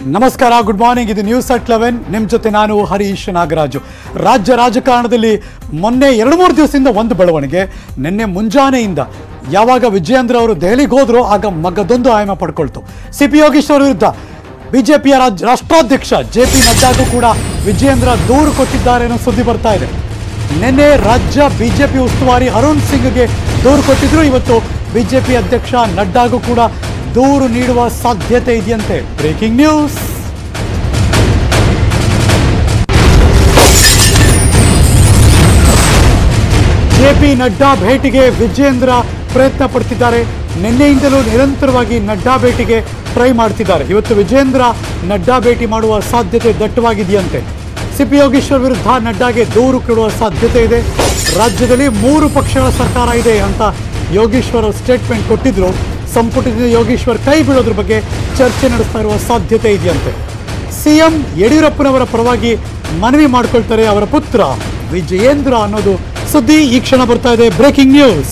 ನಮಸ್ಕಾರ good morning ಇದು news at eleven ನಿಮ್ಮ ಜೊತೆ ನಾನು ಹರೀಶ್ ನಾಗರಾಜು ರಾಜ್ಯ ರಾಜಕಾರಣದಲ್ಲಿ ಮೊನ್ನೆ ಎರಡು ಮೂರು ದಿವಸದಿಂದ ಒಂದು ಬೆಳವಣಿಗೆ ನಿನ್ನೆ ಮುಂಜಾನೆಯಿಂದ ಯಾವಾಗ ವಿಜಯೇಂದ್ರ ಅವರು ದೆಹಲಿಗೆ ಹೋದ್ರು ಆಗ ಮಗದೊಂದು ಆಯಾಮ ಪಡ್ಕೊಳ್ತು ಸಿ ಪಿ ಯೋಗೇಶ್ವರ್ ವಿರುದ್ಧ ಬಿಜೆಪಿಯ ರಾಜ್ ರಾಷ್ಟ್ರಾಧ್ಯಕ್ಷ ಜೆ ಪಿ ನಡ್ಡಾಗೂ ಕೂಡ ವಿಜಯೇಂದ್ರ ದೂರು ಕೊಟ್ಟಿದ್ದಾರೆ ಅನ್ನೋ ಸುದ್ದಿ ಬರ್ತಾ ಇದೆ ನಿನ್ನೆ ರಾಜ್ಯ ಬಿಜೆಪಿ ಉಸ್ತುವಾರಿ ಅರುಣ್ ಸಿಂಗ್ಗೆ ದೂರು ಕೊಟ್ಟಿದ್ರು ಇವತ್ತು ಬಿಜೆಪಿ ಅಧ್ಯಕ್ಷ ನಡ್ಡಾಗೂ ಕೂಡ ದೂರು ನೀಡುವ ಸಾಧ್ಯತೆ ಇದೆಯಂತೆ breaking news J P Nadda ಭೇಟಿಗೆ ವಿಜೇಂದ್ರ ಪ್ರಯತ್ನ ಪಡ್ತಿದ್ದಾರೆ ನಿನ್ನೆಯಿಂದಲೂ ನಿರಂತರವಾಗಿ ನಡ್ಡಾ ಭೇಟಿಗೆ ಟ್ರೈ ಮಾಡ್ತಿದ್ದಾರೆ ಇವತ್ತು ವಿಜೇಂದ್ರ ನಡ್ಡಾ ಭೇಟಿ ಮಾಡುವ ಸಾಧ್ಯತೆ ದಟ್ಟವಾಗಿದೆಯಂತೆ ಸಿಪಿ ಯೋಗೇಶ್ವರ್ ವಿರುದ್ಧ ನಡ್ಡಾಗೆ ದೂರು ಕೊಡುವ ಸಾಧ್ಯತೆ ಇದೆ ರಾಜ್ಯದಲ್ಲಿ ಮೂರು ಪಕ್ಷಗಳ ಸರ್ಕಾರ ಇದೆ ಅಂತ ಯೋಗೇಶ್ವರ್ ಸ್ಟೇಟ್ಮೆಂಟ್ ಕೊಟ್ಟಿದ್ರು ಸಂಪುಟದಿಂದ ಯೋಗೇಶ್ವರ್ ಕೈ ಬಿಡೋದ್ರ ಬಗ್ಗೆ ಚರ್ಚೆ ನಡೆಸ್ತಾ ಇರುವ ಸಾಧ್ಯತೆ ಇದೆಯಂತೆ ಸಿಎಂ ಯಡಿಯೂರಪ್ಪನವರ ಪರವಾಗಿ ಮನವಿ ಮಾಡ್ಕೊಳ್ತಾರೆ ಅವರ ಪುತ್ರ ವಿಜಯೇಂದ್ರ ಅನ್ನೋದು ಸುದ್ದಿ ಈ ಕ್ಷಣ ಬರ್ತಾ ಇದೆ ಬ್ರೇಕಿಂಗ್ ನ್ಯೂಸ್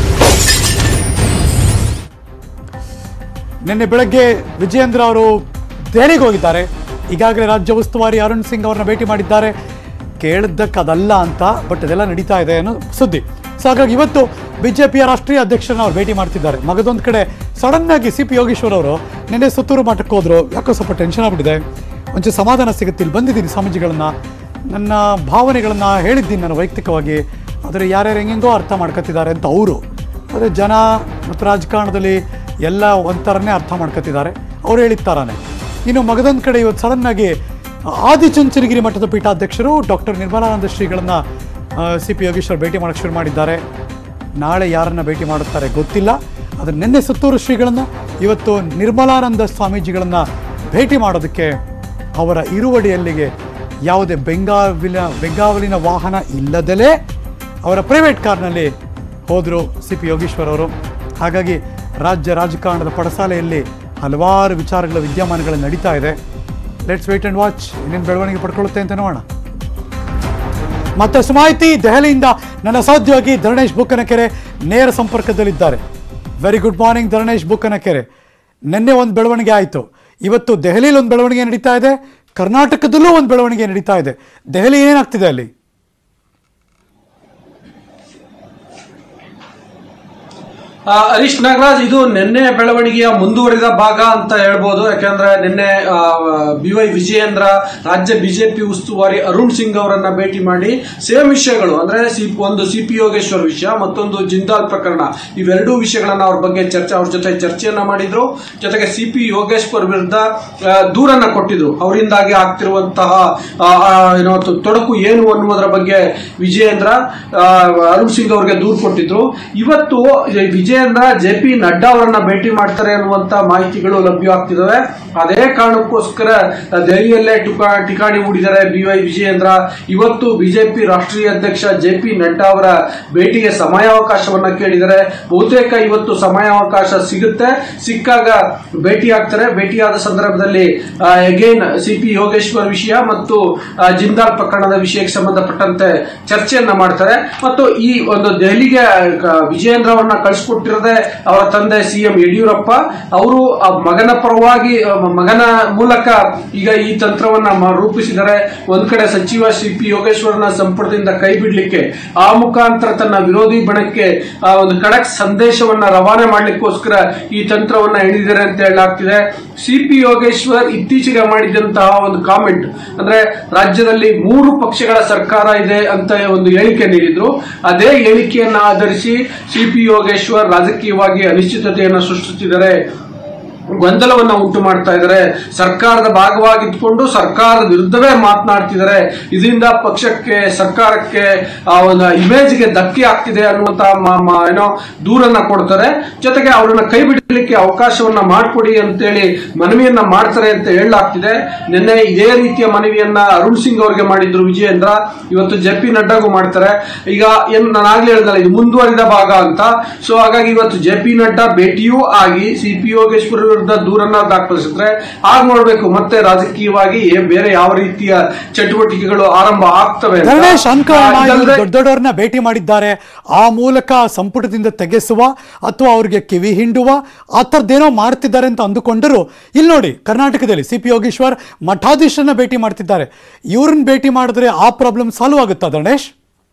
ನಿನ್ನೆ ಬೆಳಗ್ಗೆ ವಿಜಯೇಂದ್ರ ಅವರು ದೆಹಲಿಗೆ ಹೋಗಿದ್ದಾರೆ ಈಗಾಗಲೇ ರಾಜ್ಯ ಉಸ್ತುವಾರಿ ಅರುಣ್ ಸಿಂಗ್ ಅವರನ್ನ ಭೇಟಿ ಮಾಡಿದ್ದಾರೆ ಕೇಳಿದ್ದಕ್ಕೆ ಅದಲ್ಲ ಅಂತ ಬಟ್ ಅದೆಲ್ಲ ನಡೀತಾ ಇದೆ ಅನ್ನೋ ಸುದ್ದಿ ಸೊ ಹಾಗಾಗಿ ಇವತ್ತು ಬಿಜೆಪಿಯ ರಾಷ್ಟ್ರೀಯ ಅಧ್ಯಕ್ಷರನ್ನ ಅವ್ರು ಭೇಟಿ ಮಾಡ್ತಿದ್ದಾರೆ ಮಗದೊಂದು ಕಡೆ ಸಡನ್ ಆಗಿ ಸಿ ಪಿ ಯೋಗೇಶ್ವರ್ ಅವರು ನಿನ್ನೆ ಸುತ್ತೂರು ಮಠಕ್ಕೆ ಹೋದ್ರು ಯಾಕೋ ಸ್ವಲ್ಪ ಟೆನ್ಷನ್ ಆಗ್ಬಿಟ್ಟಿದೆ ಒಂಚೂರು ಸಮಾಧಾನ ಸಿಗುತ್ತೆ ಇಲ್ಲಿ ಬಂದಿದ್ದೀನಿ ಸ್ವಾಮೀಜಿಗಳನ್ನ ನನ್ನ ಭಾವನೆಗಳನ್ನು ಹೇಳಿದ್ದೀನಿ ನಾನು ವೈಯಕ್ತಿಕವಾಗಿ ಆದರೆ ಯಾರ್ಯಾರು ಹೆಂಗೆಂಗೋ ಅರ್ಥ ಮಾಡ್ಕೊತಿದ್ದಾರೆ ಅಂತ ಅವರು ಆದರೆ ಜನ ಮತ್ತು ರಾಜಕಾರಣದಲ್ಲಿ ಎಲ್ಲ ಒಂಥರನೇ ಅರ್ಥ ಮಾಡ್ಕೊತಿದ್ದಾರೆ ಅವ್ರು ಹೇಳಿದ ಥರನೇ ಇನ್ನು ಮಗದೊಂದು ಕಡೆ ಇವತ್ತು ಸಡನ್ನಾಗಿ ಆದಿಚುಂಚನಗಿರಿ ಮಠದ ಪೀಠಾಧ್ಯಕ್ಷರು ಡಾಕ್ಟರ್ ನಿರ್ಮಲಾನಂದ ಶ್ರೀಗಳನ್ನು ಸಿ ಪಿ ಯೋಗೇಶ್ವರ್ ಭೇಟಿ ಮಾಡೋಕ್ಕೆ ಶುರು ಮಾಡಿದ್ದಾರೆ ನಾಳೆ ಯಾರನ್ನ ಭೇಟಿ ಮಾಡುತ್ತಾರೆ ಗೊತ್ತಿಲ್ಲ ಆದರೆ ನಿನ್ನೆ ಸುತ್ತೂರು ಶ್ರೀಗಳನ್ನು ಇವತ್ತು ನಿರ್ಮಲಾನಂದ ಸ್ವಾಮೀಜಿಗಳನ್ನು ಭೇಟಿ ಮಾಡೋದಕ್ಕೆ ಅವರ ಇರುವಡಿಯಲ್ಲಿಗೆ ಯಾವುದೇ ಬೆಂಗಾವಿನ ಬೆಂಗಾವಲಿನ ವಾಹನ ಇಲ್ಲದಲೇ ಅವರ ಪ್ರೈವೇಟ್ ಕಾರ್ನಲ್ಲಿ ಹೋದರು ಸಿ ಪಿ ಯೋಗೇಶ್ವರ್ ಅವರು ಹಾಗಾಗಿ ರಾಜ್ಯ ರಾಜಕಾರಣದ ಪಡಸಾಲೆಯಲ್ಲಿ ಹಲವಾರು ವಿಚಾರಗಳ ವಿದ್ಯಮಾನಗಳು ನಡೀತಾ ಇದೆ ಲೆಟ್ಸ್ ವೇಟ್ ಆ್ಯಂಡ್ ವಾಚ್ ಇನ್ನೇನು ಬೆಳವಣಿಗೆ ಪಡ್ಕೊಳ್ಳುತ್ತೆ ಅಂತ ನೋಡೋಣ ಮತ್ತಷ್ಟು ಮಾಹಿತಿ ದೆಹಲಿಯಿಂದ ನನ್ನ ಸಾಧ್ಯವಾಗಿ ಧರಣೇಶ್ ಬುಕ್ಕನಕೆರೆ ನೇರ ಸಂಪರ್ಕದಲ್ಲಿದ್ದಾರೆ very good morning Dharanesh Bukkanakere ನಿನ್ನೆ ಒಂದು ಬೆಳವಣಿಗೆ ಆಯಿತು ಇವತ್ತು ದೆಹಲಿಯಲ್ಲಿ ಒಂದು ಬೆಳವಣಿಗೆ ನಡೀತಾ ಇದೆ ಕರ್ನಾಟಕದಲ್ಲೂ ಒಂದು ಬೆಳವಣಿಗೆ ನಡೀತಾ ಇದೆ ದೆಹಲಿ ಏನಾಗ್ತಿದೆ ಅಲ್ಲಿ ಆ, ಹರೀಶ್ ನಾಗರಾಜ್ ಇದು ನಿನ್ನೆ ಬೆಳವಣಿಗೆಯ ಮುಂದುವರಿದ ಭಾಗ ಅಂತ ಹೇಳ್ಬೋದು ಯಾಕಂದ್ರೆ ನಿನ್ನೆ ಬಿ ವೈ ವಿಜಯೇಂದ್ರ ರಾಜ್ಯ ಬಿಜೆಪಿ ಉಸ್ತುವಾರಿ ಅರುಣ್ ಸಿಂಗ್ ಅವರನ್ನ ಭೇಟಿ ಮಾಡಿ ಸೇಮ್ ವಿಷಯಗಳು ಅಂದ್ರೆ ಸಿ- ಒಂದು ಸಿ ಪಿ ಯೋಗೇಶ್ವರ್ ವಿಷಯ ಮತ್ತೊಂದು ಜಿಂದಾಲ್ ಪ್ರಕರಣ ಇವೆರಡೂ ವಿಷಯಗಳನ್ನ ಅವ್ರ ಬಗ್ಗೆ ಚರ್ಚೆ ಅವ್ರ ಜೊತೆ ಚರ್ಚೆಯನ್ನ ಮಾಡಿದ್ರು ಜೊತೆಗೆ ಸಿ ಪಿ ಯೋಗೇಶ್ವರ್ ವಿರುದ್ಧ ಆ, ದೂರನ್ನ ಕೊಟ್ಟಿದ್ರು ಅವರಿಂದಾಗಿ ಆಗ್ತಿರುವಂತಹ ಆ, ಆ, ಏನೋ ತ- ತೊಡಕು ಏನು ಅನ್ನುವುದರ ಬಗ್ಗೆ ವಿಜಯೇಂದ್ರ ಆ, ಅರುಣ್ ಸಿಂಗ್ ಅವರಿಗೆ ದೂರು ಕೊಟ್ಟಿದ್ರು ಇವತ್ತು ವಿಜಯೇಂದ್ರ ಜೆ ಪಿ ನಡ್ಡಾ ಅವರನ್ನ ಭೇಟಿ ಮಾಡ್ತಾರೆ ಅನ್ನುವಂತ ಮಾಹಿತಿಗಳು ಲಭ್ಯವಾಗ್ತಿದಾವೆ ಅದೇ ಕಾರಣಕ್ಕೋಸ್ಕರ ದೆಹಲಿಯಲ್ಲೇ ಟುಕಾ ಠಿಕಾಣಿ ಹೂಡಿದ್ದಾರೆ ಬಿ ವೈ ವಿಜಯೇಂದ್ರ ಇವತ್ತು ಬಿಜೆಪಿ ರಾಷ್ಟ್ರೀಯ ಅಧ್ಯಕ್ಷ ಜೆ ಪಿ ನಡ್ಡಾ ಅವರ ಭೇಟಿಗೆ ಸಮಯಾವಕಾಶವನ್ನ ಕೇಳಿದ್ದಾರೆ ಬಹುತೇಕ ಇವತ್ತು ಸಮಯಾವಕಾಶ ಸಿಗುತ್ತೆ ಸಿಕ್ಕಾಗ ಭೇಟಿ ಆಗ್ತಾರೆ ಭೇಟಿಯಾದ ಸಂದರ್ಭದಲ್ಲಿ ಅಗೇನ್ ಸಿ ಪಿ ಯೋಗೇಶ್ವರ್ ವಿಷಯ ಮತ್ತು ಆ, ಜಿಂದಾಲ್ ಪ್ರಕರಣದ ವಿಷಯಕ್ಕೆ ಸಂಬಂಧಪಟ್ಟಂತೆ ಚರ್ಚೆಯನ್ನ ಮಾಡ್ತಾರೆ ಮತ್ತು ಈ ಒಂದು ದೆಹಲಿಗೆ ಕ- ವಿಜಯೇಂದ್ರ ಅವರನ್ನ ಕಳಿಸ್ಕೊಟ್ಟಿರದೆ ಅವರ ತಂದೆ ಸಿ ಎಂ ಯಡಿಯೂರಪ್ಪ ಅವರು ಆ ಮಗನ ಪರವಾಗಿ ಆ, ಮಗನ ಮೂಲಕ ಈಗ ಈ ತಂತ್ರವನ್ನ ಮ- ರೂಪಿಸಿದ್ದಾರೆ ಒಂದ್ ಕಡೆ ಸಚಿವ ಸಿ ಪಿ ಯೋಗೇಶ್ವರನ ಸಂಪುಟದಿಂದ ಕೈ ಬಿಡ್ಲಿಕ್ಕೆ ಆ ಮುಖಾಂತರ ತನ್ನ ವಿರೋಧಿ ಬಣಕ್ಕೆ ಆ, ಒಂದು ಖಡಕ್ ಸಂದೇಶವನ್ನ ರವಾನೆ ಮಾಡ್ಲಿಕ್ಕೋಸ್ಕರ ಈ ತಂತ್ರವನ್ನ ಎಣಿದಿದ್ದಾರೆ ಅಂತ ಹೇಳಲಾಗ್ತಿದೆ ಸಿ ಪಿ ಯೋಗೇಶ್ವರ್ ಇತ್ತೀಚೆಗೆ ಮಾಡಿದಂತಹ ಒಂದು ಕಾಮೆಂಟ್ ಅಂದ್ರೆ ರಾಜ್ಯದಲ್ಲಿ ಮೂರು ಪಕ್ಷಗಳ ಸರ್ಕಾರ ಇದೆ ಅಂತ ಒಂದು ಹೇಳಿಕೆ ನೀಡಿದ್ರು ಅದೇ ಹೇಳಿಕೆಯನ್ನ ಆಧರಿಸಿ ಸಿ ಪಿ ಯೋಗೇಶ್ವರ್ ರಾಜಕೀಯವಾಗಿ ಅನಿಶ್ಚಿತತೆಯನ್ನು ಸೃಷ್ಟಿಸಿದ್ದಾರೆ ಗೊಂದಲವನ್ನ ಉಂಟು ಮಾಡ್ತಾ ಇದ್ದಾರೆ ಸರ್ಕಾರದ ಭಾಗವಾಗಿದ್ದುಕೊಂಡು ಸರ್ಕಾರದ ವಿರುದ್ಧವೇ ಮಾತನಾಡ್ತಿದ್ದಾರೆ ಇದರಿಂದ ಪಕ್ಷಕ್ಕೆ ಸರ್ಕಾರಕ್ಕೆ ಆ ಒಂದು ಇಮೇಜ್ಗೆ ಧಕ್ಕೆ ಆಗ್ತಿದೆ ಅನ್ನುವಂತ ಮ- ಮ- ಏನೋ ದೂರನ್ನ ಕೊಡ್ತಾರೆ ಜೊತೆಗೆ ಅವರನ್ನ ಕೈ ಬಿಡಲಿಕ್ಕೆ ಅವಕಾಶವನ್ನ ಮಾಡಿಕೊಡಿ ಅಂತೇಳಿ ಮನವಿಯನ್ನ ಮಾಡ್ತಾರೆ ಅಂತ ಹೇಳಲಾಗ್ತಿದೆ ನಿನ್ನೆ ಇದೇ ರೀತಿಯ ಮನವಿಯನ್ನ ಅರುಣ್ ಸಿಂಗ್ ಅವರಿಗೆ ಮಾಡಿದ್ರು ವಿಜಯೇಂದ್ರ ಇವತ್ತು ಜೆ ಪಿ ನಡ್ಡಾಗೂ ಮಾಡ್ತಾರೆ ಈಗ ಏನ್ ನಾನು ಆಗ್ಲೇ ಹೇಳ್ದಲ್ಲ ಇದು ಮುಂದುವರಿದ ಭಾಗ ಅಂತ ಸೊ ಹಾಗಾಗಿ ಇವತ್ತು ಜೆ ಪಿ ನಡ್ಡಾ ಭೇಟಿಯೂ ಆಗಿ ಸಿ ಪಿ ಯೋಗೇಶ್ವರ ವಿರುದ್ಧ ದೂರನ್ನ ದಾಖಲಿಸಿದ್ರೆ ಆಗ ನೋಡ್ಬೇಕು ಮತ್ತೆ ರಾಜಕೀಯವಾಗಿ ಬೇರೆ ಯಾವ ರೀತಿಯ ಚಟುವಟಿಕೆಗಳು ಆರಂಭ ಆಗ್ತವೆ ಅಂತ. ಧರಣೇಶ್ ಅನ್ಕೋಣ ಆ, ಇವ್ರು ಇದಲ್ದೆ- ದೊಡ್ಡ ದೊಡ್ಡವ್ರನ್ನ ಭೇಟಿ ಮಾಡಿದ್ದಾರೆ ಆ ಮೂಲಕ ಸಂಪುಟದಿಂದ ತೆಗೆಸುವ ಅಥವಾ ಅವ್ರಿಗೆ ಕಿವಿ ಹಿಂಡುವ ಆ ಥರದ್ದೇನೋ ಮಾಡ್ತಿದ್ದಾರೆ ಅಂತ ಅಂದುಕೊಂಡರು ಇಲ್ಲಿ ನೋಡಿ ಕರ್ನಾಟಕದಲ್ಲಿ ಸಿ ಪಿ ಯೋಗೇಶ್ವರ್ ಮಠಾಧೀಶರನ್ನ ಭೇಟಿ ಮಾಡ್ತಿದ್ದಾರೆ ಇವ್ರನ್ನ ಭೇಟಿ ಮಾಡಿದ್ರೆ ಆ ಪ್ರಾಬ್ಲಮ್ ಸಾಲ್ವ್ ಆಗುತ್ತಾ ಧರಣೇಶ್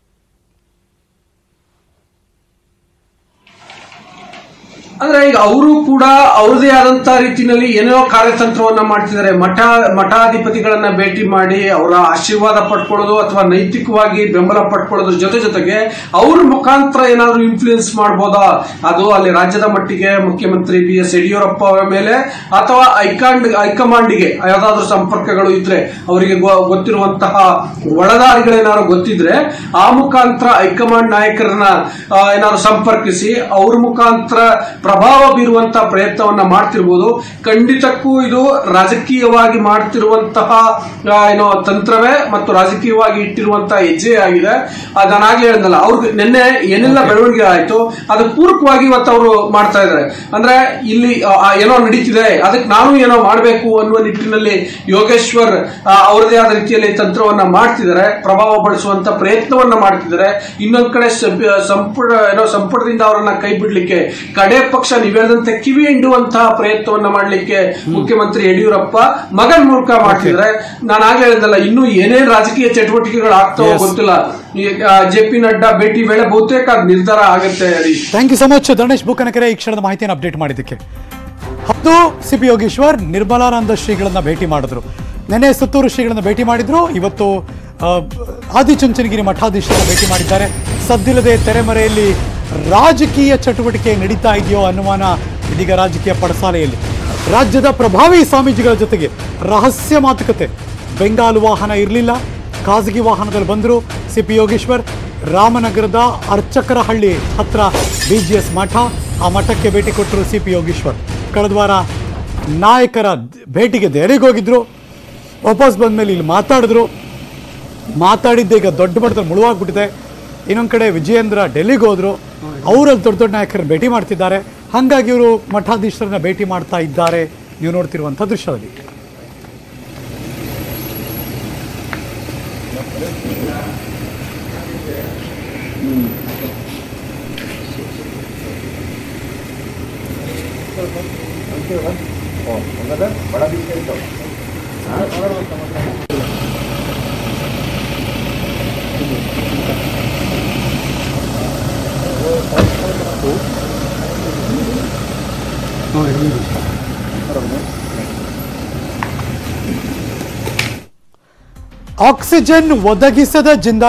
ಅಂದ್ರೆ ಈಗ ಅವರು ಕೂಡ ಅವ್ರದೇ ಆದಂತ ರೀತಿಯಲ್ಲಿ ಏನೋ ಕಾರ್ಯತಂತ್ರವನ್ನ ಮಾಡ್ತಿದ್ದಾರೆ ಮಠ ಮಠಾಧಿಪತಿಗಳನ್ನ ಭೇಟಿ ಮಾಡಿ ಅವರ ಆಶೀರ್ವಾದ ಪಡ್ಕೊಳ್ಳೋದು ಅಥವಾ ನೈತಿಕವಾಗಿ ಬೆಂಬಲ ಪಡ್ಕೊಳ್ಳೋದ್ರ ಜೊತೆ ಜೊತೆಗೆ ಅವ್ರ ಮುಖಾಂತರ ಏನಾದ್ರು ಇನ್ಫ್ಲೂಯೆನ್ಸ್ ಮಾಡ್ಬೋದಾ ಅದು ಅಲ್ಲಿ ರಾಜ್ಯದ ಮಟ್ಟಿಗೆ ಮುಖ್ಯಮಂತ್ರಿ ಬಿ ಎಸ್ ಯಡಿಯೂರಪ್ಪ ಅವರ ಮೇಲೆ ಅಥವಾ ಹೈಕಮಾಂಡ್ ಹೈಕಮಾಂಡ್ಗೆ ಯಾವ್ದಾದ್ರು ಸಂಪರ್ಕಗಳು ಇದ್ರೆ ಅವರಿಗೆ ಗೊ- ಗೊತ್ತಿರುವಂತಹ ಒಳದಾರಿಗಳೇನಾದ್ರು ಗೊತ್ತಿದ್ರೆ ಆ ಮುಖಾಂತರ ಹೈಕಮಾಂಡ್ ನಾಯಕರನ್ನ ಆ, ಏನಾದ್ರು ಸಂಪರ್ಕಿಸಿ ಅವ್ರ ಮುಖಾಂತರ ಪ್ರಭಾವ ಬೀರುವಂತಹ ಪ್ರಯತ್ನವನ್ನ ಮಾಡ್ತಿರ್ಬೋದು ಖಂಡಿತಕ್ಕೂ ಇದು ರಾಜಕೀಯವಾಗಿ ಮಾಡ್ತಿರುವಂತಹ ಆ, ಏನೋ ತಂತ್ರವೇ ಮತ್ತು ರಾಜಕೀಯವಾಗಿ ಇಟ್ಟಿರುವಂತಹ ಹೆಜ್ಜೆ ಆಗಿದೆ ಅದು ನಾನು ಆಗ್ಲೇ ಹೇಳಿದ್ನಲ್ಲ ಅವ್ರಿಗೆ ನಿನ್ನೆ ಏನೆಲ್ಲ ಬೆಳವಣಿಗೆ ಆಯ್ತು ಅದಕ್ಕೆ ಪೂರಕವಾಗಿ ಇವತ್ತು ಅವರು ಮಾಡ್ತಾ ಇದ್ದಾರೆ ಅಂದ್ರೆ ಇಲ್ಲಿ ಆ, ಆ, ಏನೋ ನಡೀತಿದೆ ಅದಕ್ಕೆ ನಾನು ಏನೋ ಮಾಡಬೇಕು ಅನ್ನುವ ನಿಟ್ಟಿನಲ್ಲಿ ಯೋಗೇಶ್ವರ್ ಆ, ಅವರದೇ ಆದ ರೀತಿಯಲ್ಲಿ ತಂತ್ರವನ್ನ ಮಾಡ್ತಿದ್ದಾರೆ ಪ್ರಭಾವ ಬಳಸುವಂತ ಪ್ರಯತ್ನವನ್ನ ಮಾಡ್ತಿದ್ದಾರೆ ಇನ್ನೊಂದ್ ಕಡೆ ಸಭ್ಯ- ಸಂಪುಟ ಏನೋ ಸಂಪುಟದಿಂದ ಅವರನ್ನ ಕೈ ಬಿಡ್ಲಿಕ್ಕೆ ಕಡೆ ಪಕ್ಷ ನೀವು ಹೇಳಿದಂತೆ ಕಿವಿ ಹಿಂಡುವಂತಹ ಪ್ರಯತ್ನವನ್ನ ಮಾಡ್ಲಿಕ್ಕೆ ಮುಖ್ಯಮಂತ್ರಿ ಯಡಿಯೂರಪ್ಪ ಮಗನ್ ಮೂಲಕ ಮಾಡ್ತಿದ್ದಾರೆ ನಾನು ಆಗ್ಲೇ ಹೇಳಿದಲ್ಲ ಇನ್ನೂ ಏನೇನ್ ರಾಜಕೀಯ ಚಟುವಟಿಕೆಗಳು ಆಗ್ತಾವೋ Yes. ಗೊತ್ತಿಲ್ಲ ಜೆ ಪಿ ನಡ್ಡಾ ಭೇಟಿ ವೇಳೆ ಬಹುತೇಕ ಅದ್ ನಿರ್ಧಾರ ಆಗುತ್ತೆ Harish thank you so much Dharanesh Bukkanakere ಈ ಕ್ಷಣದ ಮಾಹಿತಿಯನ್ನು ಅಪ್ಡೇಟ್ ಮಾಡಿದ್ದಕ್ಕೆ ಹೌದು ಸಿ ಪಿ ಯೋಗೇಶ್ವರ್ ನಿರ್ಮಲಾನಂದ ಶ್ರೀಗಳನ್ನ ಭೇಟಿ ಮಾಡಿದ್ರು ನೆನೆ ಸುತ್ತೂರು ಶ್ರೀಗಳನ್ನ ಭೇಟಿ ಮಾಡಿದ್ರು ಇವತ್ತು ಆ, ಆದಿಚುಂಚನಗಿರಿ ಮಠಾಧೀಶರನ್ನ ಭೇಟಿ ಮಾಡಿದ್ದಾರೆ ಸದ್ದಿಲ್ಲದೆ ತೆರೆಮರೆಯಲ್ಲಿ ರಾಜಕೀಯ ಚಟುವಟಿಕೆ ನಡೀತಾ ಇದೆಯೋ ಅನುಮಾನ ಇದೀಗ ರಾಜಕೀಯ ಪಡಸಾಲೆಯಲ್ಲಿ ರಾಜ್ಯದ ಪ್ರಭಾವಿ ಸ್ವಾಮೀಜಿಗಳ ಜೊತೆಗೆ ರಹಸ್ಯ ಮಾತುಕತೆ ಬೆಂಗಾಲು ವಾಹನ ಇರಲಿಲ್ಲ ಖಾಸಗಿ ವಾಹನದಲ್ಲಿ ಬಂದರು ಸಿ ಪಿ ಯೋಗೇಶ್ವರ್ ರಾಮನಗರದ ಅರ್ಚಕರಹಳ್ಳಿ ಹತ್ರ ಬಿ ಜಿ ಎಸ್ ಮಠ ಆ ಮಠಕ್ಕೆ ಭೇಟಿ ಕೊಟ್ಟರು ಸಿ ಪಿ ಯೋಗೇಶ್ವರ್ ಕಳೆದ ವಾರ ನಾಯಕರ ಭೇಟಿಗೆ ದೆಹಲಿಗೆ ಹೋಗಿದ್ರು ವಾಪಸ್ ಬಂದ್ಮೇಲೆ ಇಲ್ಲಿ ಮಾತಾಡಿದ್ರು ಮಾತಾಡಿದ್ದೆ ಈಗ ದೊಡ್ಡ ಮಟ್ಟದಲ್ಲಿ ಮುಳುವಾಗ್ಬಿಟ್ಟಿದೆ ಇನ್ನೊಂದು ಕಡೆ ವಿಜಯೇಂದ್ರ ಡೆಲ್ಲಿಗೆ ಹೋದ್ರು ಅವರಲ್ಲಿ ದೊಡ್ಡ ದೊಡ್ಡ ನಾಯಕರನ್ನ ಭೇಟಿ ಮಾಡ್ತಿದ್ದಾರೆ ಹಾಗಾಗಿ ಇವರು ಮಠಾಧೀಶರನ್ನ ಭೇಟಿ ಮಾಡ್ತಾ ಇದ್ದಾರೆ ನೀವು ನೋಡ್ತಿರುವಂಥ ದೃಶ್ಯದಲ್ಲಿ ಆಕ್ಸಿಜನ್ ಒದಗಿಸದ ಜಿಂದ